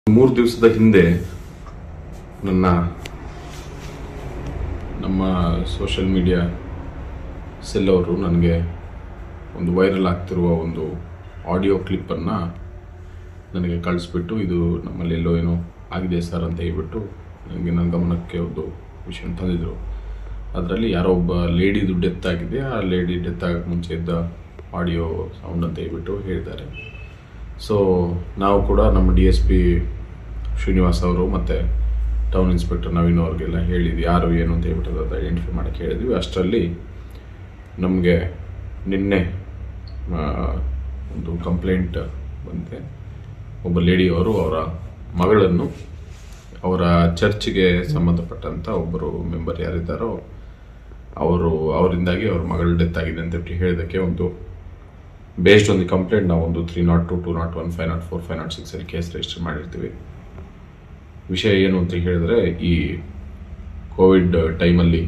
ಮೂರು ದಿವಸದ ಹಿಂದೆ ನನ್ನ ನಮ್ಮ ಸೋಷಿಯಲ್ ಮೀಡಿಯಾ ಸೆಲ್ ಅವರು ನನಗೆ ಒಂದು ವೈರಲ್ ಆಗ್ತಿರುವ ಒಂದು ಆಡಿಯೋ ಕ್ಲಿಪ್ಪನ್ನು ನನಗೆ ಕಳಿಸ್ಬಿಟ್ಟು ಇದು ನಮ್ಮಲ್ಲಿ ಎಲ್ಲೋ ಏನೋ ಆಗಿದೆ ಸರ್ ಅಂತ ಹೇಳ್ಬಿಟ್ಟು ನನಗೆ ನನ್ನ ಗಮನಕ್ಕೆ ಒಂದು ವಿಷಯ ತಂದಿದ್ರು ಅದರಲ್ಲಿ ಯಾರೋ ಒಬ್ಬ ಲೇಡಿದು ಡೆತ್ ಆಗಿದೆ ಆ ಲೇಡಿ ಡೆತ್ ಆಗಕ್ಕೆ ಮುಂಚೆ ಇದ್ದ ಆಡಿಯೋ ಸೌಂಡ್ ಅಂತ ಹೇಳ್ಬಿಟ್ಟು ಹೇಳಿದ್ದಾರೆ ಸೊ ನಾವು ಕೂಡ ನಮ್ಮ ಡಿ ಎಸ್ ಪಿ ಶ್ರೀನಿವಾಸ್ ಅವರು ಮತ್ತು ಟೌನ್ ಇನ್ಸ್ಪೆಕ್ಟರ್ ನವೀನ್ ಅವ್ರಿಗೆಲ್ಲ ಹೇಳಿದ್ವಿ ಯಾರು ಏನು ಅಂತ ಹೇಳ್ಬಿಟ್ಟು ಅದು ಐಡೆಂಟಿಫೈ ಮಾಡೋಕ್ಕೆ ಹೇಳಿದ್ವಿ ಅಷ್ಟರಲ್ಲಿ ನಮಗೆ ನಿನ್ನೆ ಆ, ಒಂದು ಕಂಪ್ಲೇಂಟ್ ಬಂದಿದೆ ಒಬ್ಬ ಲೇಡಿಯವರು ಅವರ ಮಗಳನ್ನು ಅವರ ಚರ್ಚ್ಗೆ ಸಂಬಂಧಪಟ್ಟಂಥ ಒಬ್ಬರು ಮೆಂಬರ್ ಯಾರಿದ್ದಾರೋ ಅವರು ಅವರಿಂದಾಗಿ ಅವ್ರ ಮಗಳ ಡೆತ್ ಆಗಿದೆ ಅಂತ ಹೇಳಿ ಹೇಳಿದ್ದಕ್ಕೆ ಒಂದು ಬೇಸ್ಡ್ ಒಂದು ಕಂಪ್ಲೇಂಟ್ ನಾವು ಒಂದು three naught two two naught one five naught four five naught ಸಿಕ್ಸಲ್ಲಿ ಕೇಸ್ ರಿಜಿಸ್ಟರ್ ಮಾಡಿರ್ತೀವಿ ವಿಷಯ ಏನು ಅಂತ ಹೇಳಿದ್ರೆ ಈ ಕೋವಿಡ್ ಟೈಮಲ್ಲಿ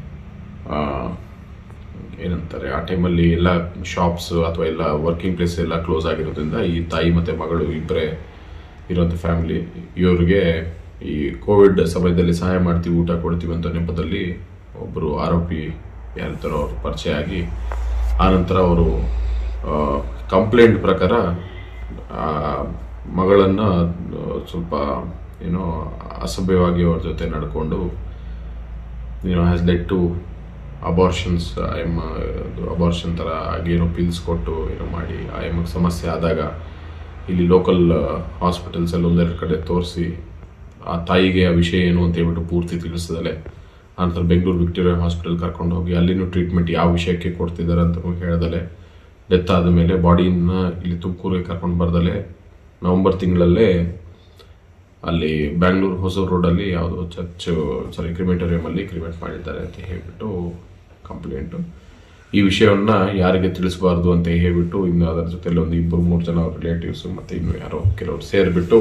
ಏನಂತಾರೆ ಆ ಟೈಮಲ್ಲಿ ಎಲ್ಲ ಶಾಪ್ಸ್ ಅಥವಾ ಎಲ್ಲ ವರ್ಕಿಂಗ್ ಪ್ಲೇಸ್ ಎಲ್ಲ ಕ್ಲೋಸ್ ಆಗಿರೋದ್ರಿಂದ ಈ ತಾಯಿ ಮತ್ತು ಮಗಳು ಇಬ್ಬರೇ ಇರೋಂಥ ಫ್ಯಾಮಿಲಿ ಇವ್ರಿಗೆ ಈ ಕೋವಿಡ್ ಸಮಯದಲ್ಲಿ ಸಹಾಯ ಮಾಡ್ತೀವಿ ಊಟ ಕೊಡ್ತೀವಿ ಅಂತ ನೆಪದಲ್ಲಿ ಒಬ್ಬರು ಆರೋಪಿ ಯಾರಿದ್ದಾರೋ ಅವ್ರು ಪರಿಚಯ ಆಗಿ ಆನಂತರ ಅವರು ಕಂಪ್ಲೇಂಟ್ ಪ್ರಕಾರ ಆ ಮಗಳನ್ನು ಸ್ವಲ್ಪ ಏನೋ ಅಸಭ್ಯವಾಗಿ ಅವ್ರ ಜೊತೆ ನಡ್ಕೊಂಡು ಏನೋ has let to abortions I am abortion ಥರ ಆಗಿ ಏನೋ ಪಿಲ್ಸ್ ಕೊಟ್ಟು ಏನೋ ಮಾಡಿ ಆ ಎಮ್ಗೆ ಸಮಸ್ಯೆ ಆದಾಗ ಇಲ್ಲಿ ಲೋಕಲ್ ಹಾಸ್ಪಿಟಲ್ಸಲ್ಲಿ ಒಂದೆರಡು ಕಡೆ ತೋರಿಸಿ ಆ ತಾಯಿಗೆ ಆ ವಿಷಯ ಏನು ಅಂತ ಹೇಳ್ಬಿಟ್ಟು ಪೂರ್ತಿ ತಿಳಿಸಿದಲೆ ಆನಂತರ ಬೆಂಗಳೂರು ವಿಕ್ಟೋರಿಯಾ ಹಾಸ್ಪಿಟಲ್ ಕರ್ಕೊಂಡು ಹೋಗಿ ಅಲ್ಲಿನೂ ಟ್ರೀಟ್ಮೆಂಟ್ ಯಾವ ವಿಷಯಕ್ಕೆ ಕೊಡ್ತಿದ್ದಾರೆ ಅಂತ ಹೇಳ್ದಲೆ ಡೆತ್ ಆದ ಮೇಲೆ ಬಾಡಿನ ಇಲ್ಲಿ ತುಮಕೂರಿಗೆ ಕರ್ಕೊಂಡು ಬರ್ದಲೆ ನವಂಬರ್ ತಿಂಗಳಲ್ಲೇ ಅಲ್ಲಿ ಬ್ಯಾಂಗ್ಳೂರು ಹೊಸೂರು ರೋಡಲ್ಲಿ ಯಾವುದೋ ಚರ್ಚ್ ಸಾರಿ ಕ್ರಿಮೇಟೋರಿಯಮಲ್ಲಿ ಕ್ರಿಮೇಟ್ ಮಾಡಿದ್ದಾರೆ ಅಂತ ಹೇಳ್ಬಿಟ್ಟು ಕಂಪ್ಲೇಂಟು ಈ ವಿಷಯವನ್ನ ಯಾರಿಗೆ ತಿಳಿಸಬಾರ್ದು ಅಂತ ಹೇಳ್ಬಿಟ್ಟು ಇನ್ನು ಅದರ ಜೊತೆಲಿ ಒಂದು ಇಬ್ಬರು ಮೂರು ಜನ ಅವ್ರ ರಿಲೇಟಿವ್ಸ್ ಮತ್ತು ಇನ್ನು ಯಾರೋ ಕೆಲವರು ಸೇರಿಬಿಟ್ಟು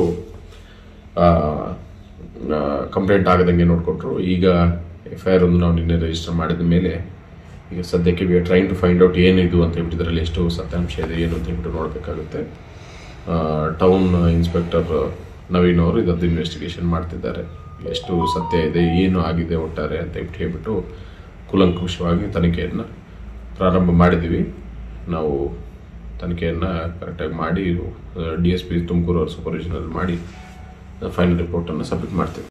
ಕಂಪ್ಲೇಂಟ್ ಆಗದಂಗೆ ನೋಡಿಕೊಟ್ರು ಈಗ ಎಫ್ ಐ ಆರ್ ಒಂದು ನಾವು ನಿನ್ನೆ ರಿಜಿಸ್ಟರ್ ಮಾಡಿದ ಮೇಲೆ ಈಗ ಸದ್ಯಕ್ಕೆ we are trying to find out ಏನಿದು ಅಂತ ಹೇಳ್ಬಿಟ್ಟು ಇದರಲ್ಲಿ ಎಷ್ಟು ಸತ್ಯಾಂಶ ಇದೆ ಏನು ಅಂತ ಹೇಳ್ಬಿಟ್ಟು ನೋಡಬೇಕಾಗುತ್ತೆ ಟೌನ್ ಇನ್ಸ್ಪೆಕ್ಟರ್ ನವೀನ್ ಅವರು ಇದರದ್ದು ಇನ್ವೆಸ್ಟಿಗೇಷನ್ ಮಾಡ್ತಿದ್ದಾರೆ ಎಷ್ಟು ಸತ್ಯ ಇದೆ ಏನು ಆಗಿದೆ ಒಟ್ಟಾರೆ ಅಂತ ಹೇಳ್ಬಿಟ್ಟು ಹೇಳ್ಬಿಟ್ಟು ಕೂಲಂಕುಷವಾಗಿ ತನಿಖೆಯನ್ನು ಪ್ರಾರಂಭ ಮಾಡಿದ್ದೀವಿ ನಾವು ತನಿಖೆಯನ್ನು ಕರೆಕ್ಟಾಗಿ ಮಾಡಿ ಡಿ ಎಸ್ ಪಿ ತುಮಕೂರು ಅವ್ರ ಸೂಪರ್ವಿಷನಲ್ಲಿ ಮಾಡಿ ಫೈನಲ್ ರಿಪೋರ್ಟನ್ನು ಸಬ್ಮಿಟ್ ಮಾಡ್ತೀವಿ